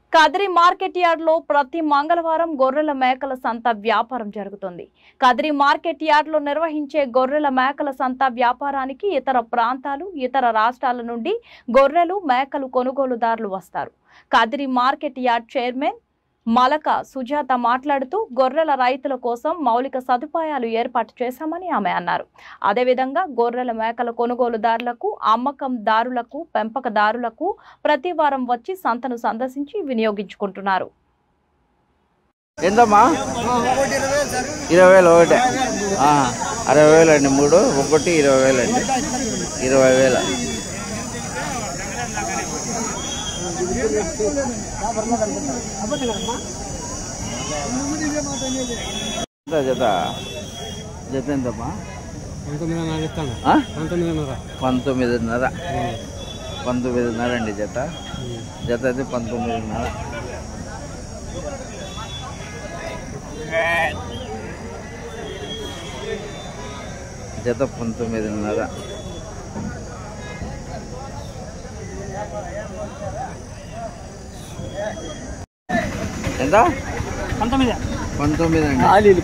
Kadiri market yard లో ప్రతి మంగళవారం గొర్రెల మేకల సంత వ్యాపారం జరుగుతుంది కదిరి మార్కెట్ యార్డ్ లో నిర్వహించే గొర్రెల మేకల సంత వ్యాపారానికి ఇతర ప్రాంతాలు ఇతర రాష్ట్రాల నుండి గొర్రెలు మేకలు కొనుగోలుదారులు వస్తారు Kadiri market yard chairman Malaka Sujatha మాట్లాడుతూ గొర్రెల రైతుల కోసం మౌలిక సదుపాయాలు ఏర్పాటు చేశామని ఆమె అన్నారు అదేవిధంగా గొర్రెల మేకల కొనుగోలుదారులకు అమ్మకందారులకు పెంపకదారులకు ప్రతి వారం వచ్చి సంతను సందర్శించి వినియోగించుకుంటున్నారు ఎంతమ్మా ఇరవై వేలు ఒకటే ఆ, అరవై వేలు అండి మూడు ఒకటి ఇరవై వేలు అండి ఇరవై వేలు ఎంత జత జత ఎంతమ్మా పంతొమ్మిదిన్నర ఇస్తాను ఆ? పంతొమ్మిదిన్నర పంతొమ్మిదిన్నర పంతొమ్మిదిన్నర అండి జత జత అయితే పంతొమ్మిదిన్నర జత పంతొమ్మిదిన్నర ఎంత పంతొమ్మిది పంతొమ్మిది అండి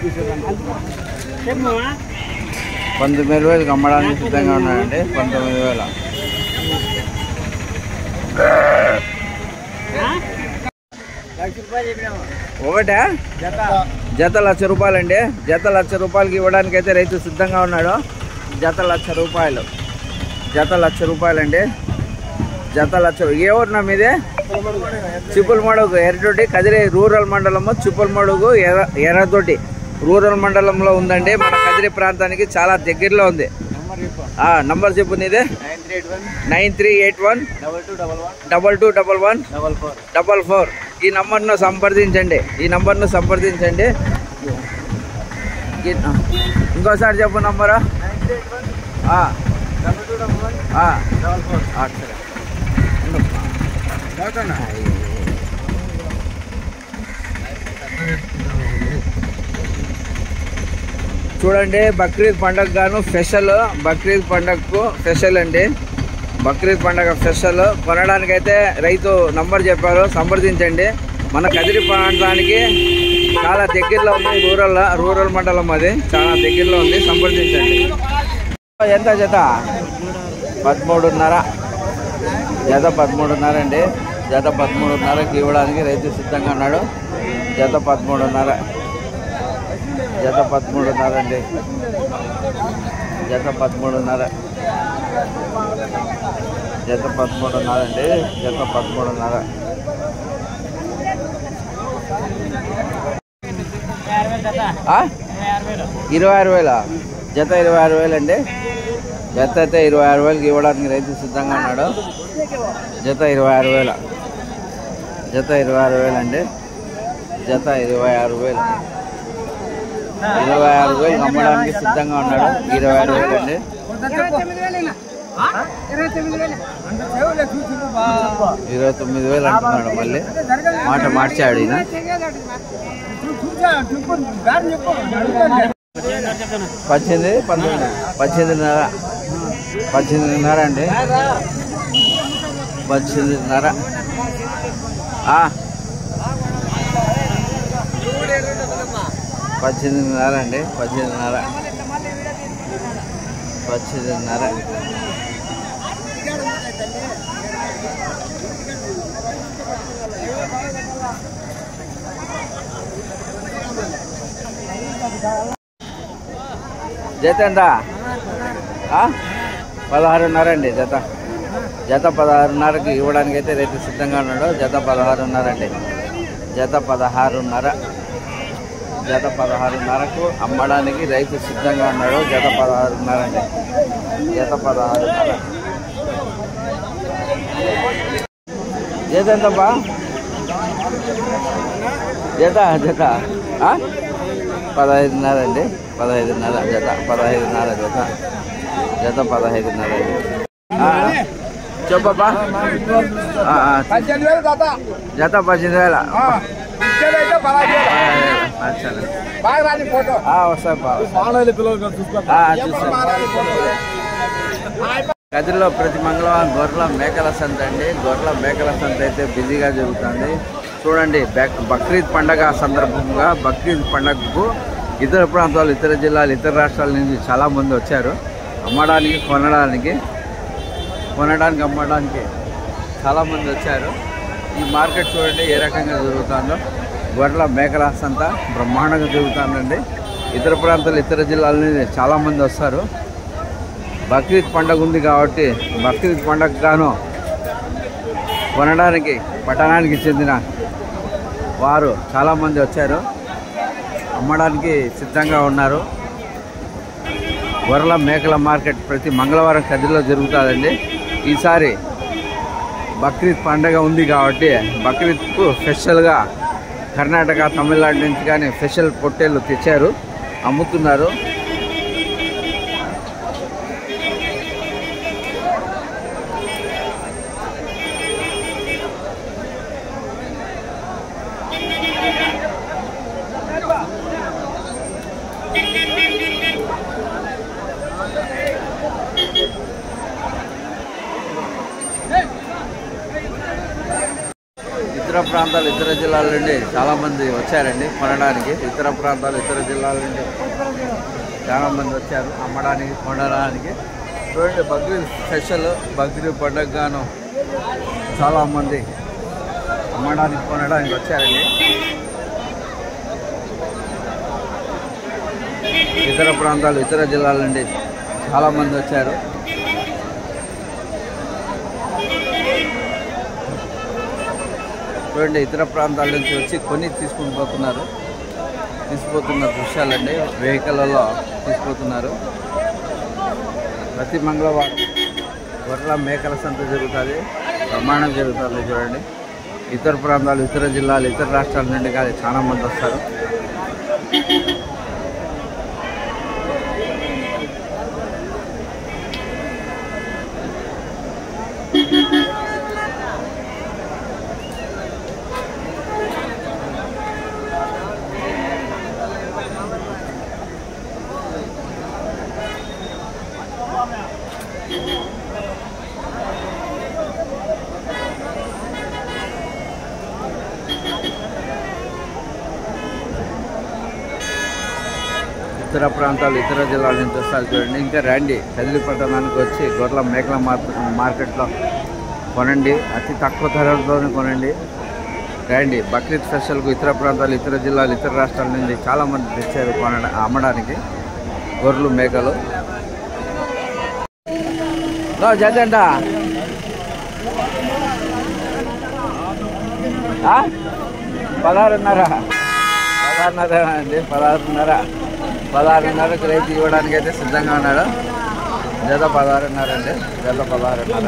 పంతొమ్మిది వేలకు అమ్మడానికి సిద్ధంగా ఉన్నాయండి పంతొమ్మిది వేల ఒకటే జత లక్ష రూపాయలండి జత లక్ష రూపాయలకి ఇవ్వడానికి అయితే రైతు సిద్ధంగా ఉన్నాడు జత లక్ష రూపాయలు జత లక్ష రూపాయలండి జత లక్ష ఏ ఊరినా మీదే చిప్పులమడుగు ఎర్రదొడ్డి కదిరి రూరల్ మండలము చిప్పులమడుగు ఎర్ర ఎర్రదొడ్డి రూరల్ మండలంలో ఉందండి మన కదిరి ప్రాంతానికి చాలా దగ్గరలో ఉంది ఆ, నంబర్ చెప్పు నీదే nine three eight one double two double one double four ఈ నంబర్ను సంప్రదించండి ఈ నంబర్ను సంప్రదించండి ఈ- ఆ, ఇంకోసారి చెప్పు నంబరు ఆ. ఆ. ఆ, సరే చూడండి బక్రీద్ పండగ గాను స్పెషల్ బక్రీద్ పండగకు స్పెషల్ అండి బక్రీద్ పండగ స్పెషల్ కొనడానికైతే రైతు నంబర్ చెప్పారు సంప్రదించండి మన కదిరి ప్రాంతానికి చాలా దగ్గరలో ఉంది రూరల్ రూరల్ మండలం అది చాలా దగ్గరలో ఉంది సంప్రదించండి ఎంత జత పదమూడున్నర జత పదమూడున్నర అండి జత పదమూడున్నరకి ఇవ్వడానికి రైతు సిద్ధంగా ఉన్నాడు జత పదమూడున్నర జత పదమూడున్నర అండి జత పదమూడున్నర జత పదమూడున్నర అండి జత పదమూడున్నర ఆ? ఇరవై ఆరు వేల జత ఇరవై ఆరు వేలు అండి జత అయితే ఇరవై ఆరు వేలకి ఇవ్వడానికి రైతు సిద్ధంగా ఉన్నాడు జత ఇరవై ఆరు వేల జత ఇరవై ఆరు వేలు అండి జత ఇరవై ఆరు వేలు ఇరవై ఆరు వేలు అమ్మడానికి సిద్ధంగా ఉన్నాడు ఇరవై ఆరు వేలు అండి ఇరవై తొమ్మిది వేలు అంటున్నాడు మళ్ళీ మాట మార్చాడు ఈయన పద్దెనిమిది పంతొమ్మిది పద్దెనిమిదిన్నర పద్దెనిమిదిన్నర అండి పద్దెనిమిదిన్నర ఆ. పద్దెనిమిదిన్నర అండి పద్దెనిమిదిన్నర పద్దెనిమిదిన్నర జత ఎంత ఆ? పదహారున్నర అండి జత జత పదహారున్నరకి ఇవ్వడానికి అయితే రైతు సిద్ధంగా ఉన్నాడు జత పదహారున్నర అండి జత పదహారున్నర జత పదహారున్నరకు అమ్మడానికి రైతు సిద్ధంగా ఉన్నాడు జత పదహారున్నర అండి జత పదహారున్నర జత ఎంతబ్బా జత జత ఆ? పదహైదున్నర అండి పదహైదున్నర జత పదహైదున్నర జత జత పదహైదున్నర అండి ఆ, చెప్పబ్బా ఆ, ఆ, పద్దెనిమిది వేలు తాత జత పద్దెనిమిది వేల ఇచ్చేదైతే పదహారు వేలు ఆ, సరే బాగా రాని ఫోటో ఆ, వస్తాయి బా ఆన్లైన్ పిల్లలు చూసుకో ఆ, చూస్తాను బాగా రాని ఫోటో కదిరిలో ప్రతి మంగళవారం గొర్రెల మేకల సంత అండి గొర్రెల మేకల సంత అయితే బిజీగా జరుగుతుంది చూడండి బక్- బక్రీద్ పండగ సందర్భంగా బక్రీద్ పండగకు ఇతర ప్రాంతాలు ఇతర జిల్లాలు ఇతర రాష్ట్రాల నుంచి చాలా మంది వచ్చారు అమ్మడానికి కొనడానికి కొనడానికి అమ్మడానికి చాలా మంది వచ్చారు ఈ మార్కెట్ చూడండి ఏ రకంగా జరుగుతుందో గొర్రెల మేకల సంత బ్రహ్మాండంగా జరుగుతుందండి ఇతర ప్రాంతాలు ఇతర జిల్లాల నుంచి చాలా మంది వస్తారు బక్రీద్ పండగ ఉంది కాబట్టి బక్రీద్ పండగ గాను కొనడానికి పట్టణానికి చెందిన వారు చాలామంది వచ్చారు అమ్మడానికి సిద్ధంగా ఉన్నారు గొర్రెల మేకల మార్కెట్ ప్రతి మంగళవారం కదిలో జరుగుతుందండి ఈసారి బక్రీద్ పండగ ఉంది కాబట్టి బక్రీద్కు స్పెషల్గా కర్ణాటక తమిళనాడు నుంచి కానీ స్పెషల్ పొట్టేళ్ళు తెచ్చారు అమ్ముతున్నారు ఇతర ప్రాంతాలు ఇతర జిల్లాల నుండి చాలా మంది వచ్చారండి కొనడానికి ఇతర ప్రాంతాలు ఇతర జిల్లాల నుండి చాలా మంది వచ్చారు అమ్మడానికి కొనడానికి చూడండి బక్రీద్ స్పెషల్ బక్రీద్ పండుగ గాను చాలా మంది అమ్మడానికి కొనడానికి వచ్చారండి ఇతర ప్రాంతాలు ఇతర జిల్లాల నుండి చాలా మంది వచ్చారు చూడండి ఇతర ప్రాంతాల నుంచి వచ్చి కొని తీసుకుని పోతున్నారు తీసుకుపోతున్న దృశ్యాలండి వెహికల్లో తీసుకుపోతున్నారు ప్రతి మంగళవారం గొర్రెల మేకల సంత జరుగుతుంది ప్రమాణం జరుగుతుంది చూడండి ఇతర ప్రాంతాలు ఇతర జిల్లాలు ఇతర రాష్ట్రాల నుండి కానీ చాలా మంది వస్తారు ఇతర ప్రాంతాలు ఇతర జిల్లాల నుంచి వస్తారు చూడండి ఇంకా రండి కదిలి పట్టణానికి వచ్చి గొర్రెల మేకల మార్కెట్ మార్కెట్లో కొనండి అతి తక్కువ ధరలతోనే కొనండి రండి బక్రీద్ స్పెషల్కు ఇతర ప్రాంతాలు ఇతర జిల్లాలు ఇతర రాష్ట్రాల నుంచి చాలామంది తెచ్చారు కొనడా అమ్మడానికి గొర్రెలు మేకలు లో, జత ఎంత ఆ? పదహారున్నర పదహారున్నర అండి పదహారున్నర పదహారున్నరకు రైతు ఇవ్వడానికి అయితే సిద్ధంగా ఉన్నాడు జత పదహారున్నర అండి జత పదహారున్నర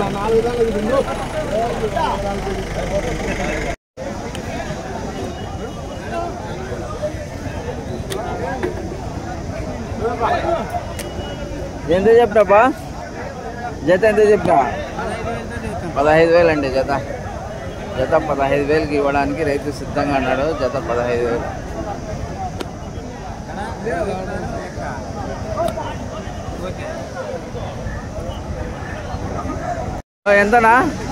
ఎంత చెప్పినాపా జత ఎంత చెప్పినా పదహైదు వేలు అండి జత జత పదహైదు వేలకి ఇవ్వడానికి రైతు సిద్ధంగా ఉన్నాడు జత పదహైదు వేలు ఓ, ఎంతనా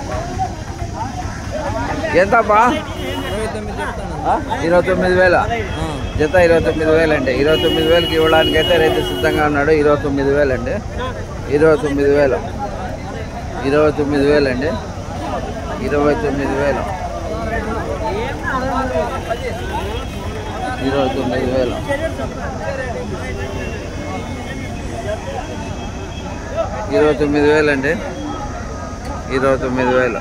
ఎంతపా ఆ? ఇరవై తొమ్మిది వేల జత ఇరవై తొమ్మిది వేలు అండి ఇరవై తొమ్మిది వేలకి ఇవ్వడానికి అయితే రైతు సిద్ధంగా ఉన్నాడు ఇరవై తొమ్మిది వేలు అండి ఇరవై తొమ్మిది వేలు ఇరవై తొమ్మిది వేలు అండి ఇరవై తొమ్మిది వేలు ఇరవై తొమ్మిది వేలు ఇరవై తొమ్మిది వేలు అండి ఇరవై తొమ్మిది వేలు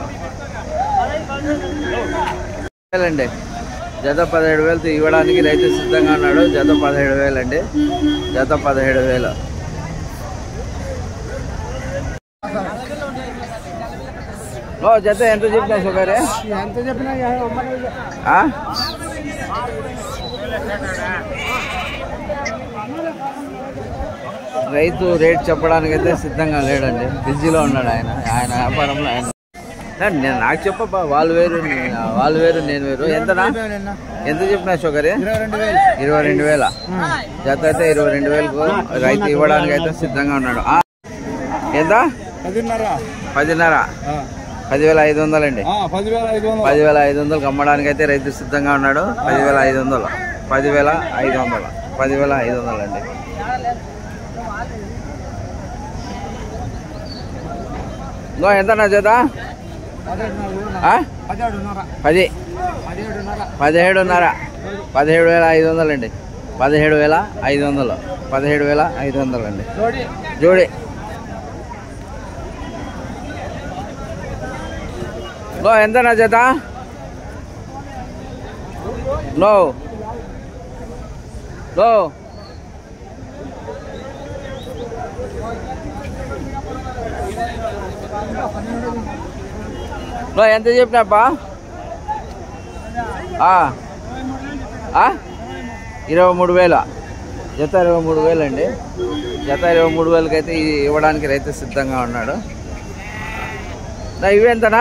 వేలండి జత పదిహేడు వేలతో ఇవ్వడానికి రైతు సిద్ధంగా ఉన్నాడు జత పదిహేడు వేలు అండి జత పదిహేడు వేలు ఓ జత ఎంత చెప్పినా షుగరే ఎంత చెప్పినా ఆ? రైతు రేట్ చెప్పడానికి అయితే సిద్ధంగా లేడండి బిజీలో ఉన్నాడు ఆయన ఆయన వ్యాపారంలో ఆయన నా- నేను నాకు చెప్పబ్బా వాళ్ళు వేరు నే- వాళ్ళు వేరు నేను వేరు ఎంతనా ఎంత చెప్పినా షుగర్ ఇరవై రెండు వేలు ఇరవై రెండు వేల జత అయితే ఇరవై రెండు వేలకు రైతు ఇవ్వడానికి అయితే సిద్ధంగా ఉన్నాడు ఆ? ఎంత పదిన్నర పదిన్నర పదివేల ఐదు వందలండి పదివేల ఐదు వందలు పదివేల ఐదు వందలకు అమ్మడానికి అయితే రైతు సిద్ధంగా ఉన్నాడు పదివేల ఐదు వందలు పదివేల ఐదు వందలు పదివేల ఐదు వందలు అండి ఇంకో ఎంతనా చేత ఆ? పదిహేడున్నర పది పదిహేడున్నర పదిహేడున్నర పదిహేడు వేల ఐదు వందలు అండి పదిహేడు వేల ఐదు వందలు పదిహేడు వేల ఐదు వందలు అండి జోడి జోడి లో ఎంత నా చేత లో లో లో ఎంత చెప్పినాపా ఆ. ఆ? ఇరవై మూడు వేల జత ఇరవై మూడు వేలు అండి జత ఇరవై మూడు వేలకి అయితే ఇది ఇవ్వడానికి రైతు సిద్ధంగా ఉన్నాడు నా ఇవేంతనా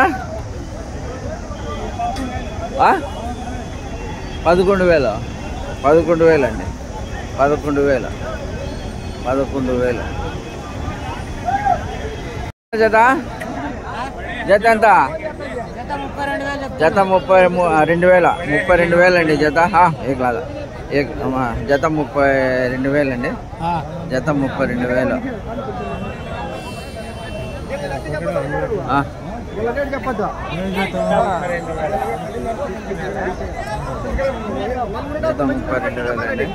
ఆ? పదకొండు వేలు పదకొండు వేలు అండి పదకొండు వేలు పదకొండు వేలు జత జత ఎంత జత ముప్పై ము- ఆ, రెండు వేల ముప్పై రెండు వేలు అండి జత హా, ఏ కాదు ఏ అమ్మా, జత ముప్పై రెండు వేలు అండి జత ముప్పై రెండు వేలు ఆ, చెప్పద్దు జత ముప్పై రెండు వేలు అండి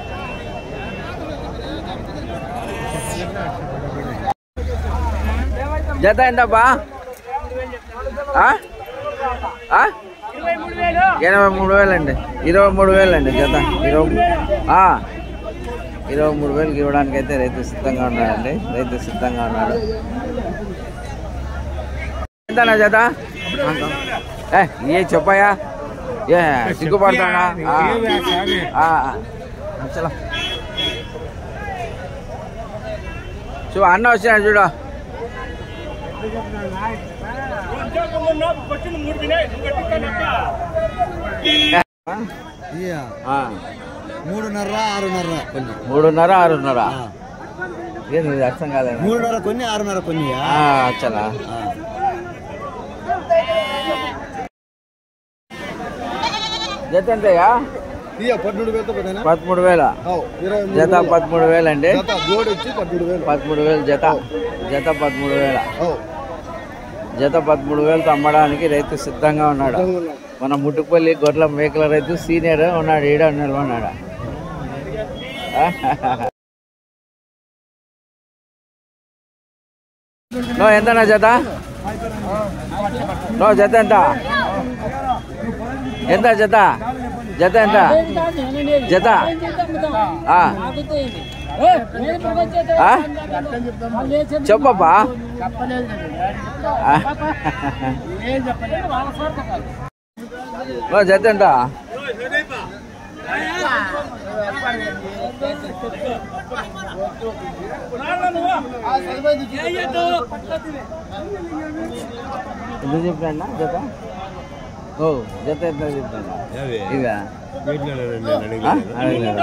జత ఎంతబ్బా ఆ? ఆ? ఎనభై మూడు వేలు అండి ఇరవై మూడు వేలు అండి జత ఇరవై ఆ. ఇరవై మూడు వేలకి ఇవ్వడానికి అయితే రైతు సిద్ధంగా ఉన్నాడండి రైతు సిద్ధంగా ఉన్నాడు ఎంతనా జత ఏ ఏ చెప్పాయా ఏ సిగ్గుపడతానా ఆ. ఆ. చలో చూ అన్న వచ్చినాడు చూడు ఆ. మూడున్నర ఆరున్నర కొన్ని మూడున్నర ఆరున్నర ఏంది ఇది అర్థం కాలేదు మూడున్నర కొన్ని ఆరున్నర కొన్ని చలా జత ఎంతయ్యా ఇయ్య పదమూడు వేలతో పదేనా పదమూడు వేల ఇరవై మూడు జత వేలు. పదమూడు వేలు అండి జత జోడి వచ్చి పదమూడు వేలు పదమూడు వేలు జత జత పదమూడు వేల ఓ, జత పదమూడు వేలతో అమ్మడానికి రైతు సిద్ధంగా ఉన్నాడు సిద్ధంగా ఉన్నాం. మన ముట్టుపల్లి గొడ్ల మేకల రైతు సీనియర్ ఉన్నాడు ఈడ నిలబడినాడు నో ఎంతనా జత నో జత ఎంత ఎంత జత జత ఎంత జత ఆ. ఆ? చెప్పబ్బా ఆ. నో జత ఎంత ఎందుకు చెప్పినా జత ఓ జత ఎంత చెప్పినా ఇవా ఆ? అడగలేదా?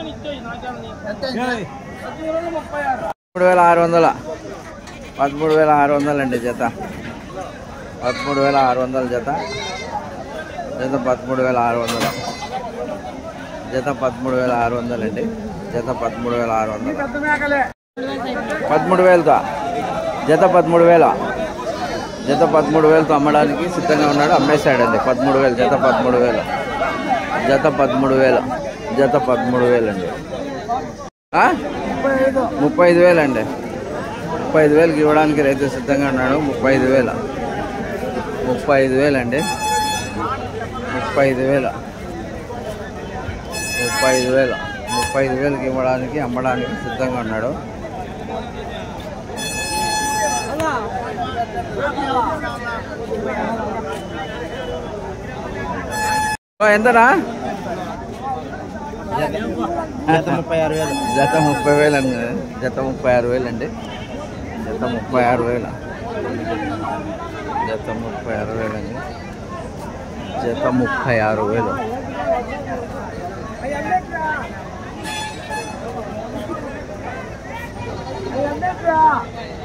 పదమూడు వేల ఆరు వందల పదమూడు వేల ఆరు వందలు అండి జత పదమూడు వేల ఆరు వందల జత జత పదమూడు వేల ఆరు వందలు జత పదమూడు వేల ఆరు వందలు అండి జత పదమూడు వేల ఆరు వందలు పదమూడు వేలతో జత పదమూడు వేల జత పదమూడు వేలతో అమ్మడానికి సిద్ధంగా ఉన్నాడు అమ్మేశాడండి పదమూడు వేలు జత పదమూడు వేలు జత పదమూడు వేలు జత పదమూడు వేలు అండి ఆ? ముప్పై ఐదు వేలు అండి ముప్పై ఐదు వేలకి ఇవ్వడానికి రైతు సిద్ధంగా ఉన్నాడు ముప్పై ఐదు వేలు ముప్పై ఐదు వేలు అండి ముప్పై ఐదు వేలు ముప్పై ఐదు వేలు ముప్పై ఐదు వేలకి ఇవ్వడానికి అమ్మడానికి సిద్ధంగా ఉన్నాడు ఓ, ఎంతనా జత ముప్పై ఆరు వేలు జత ముప్పై వేలు అండి జత ముప్పై ఆరు వేలు అండి జత ముప్పై ఆరు వేలు జత ముప్పై ఆరు వేలు అండి జత ముప్పై ఆరు వేలు అయ్యా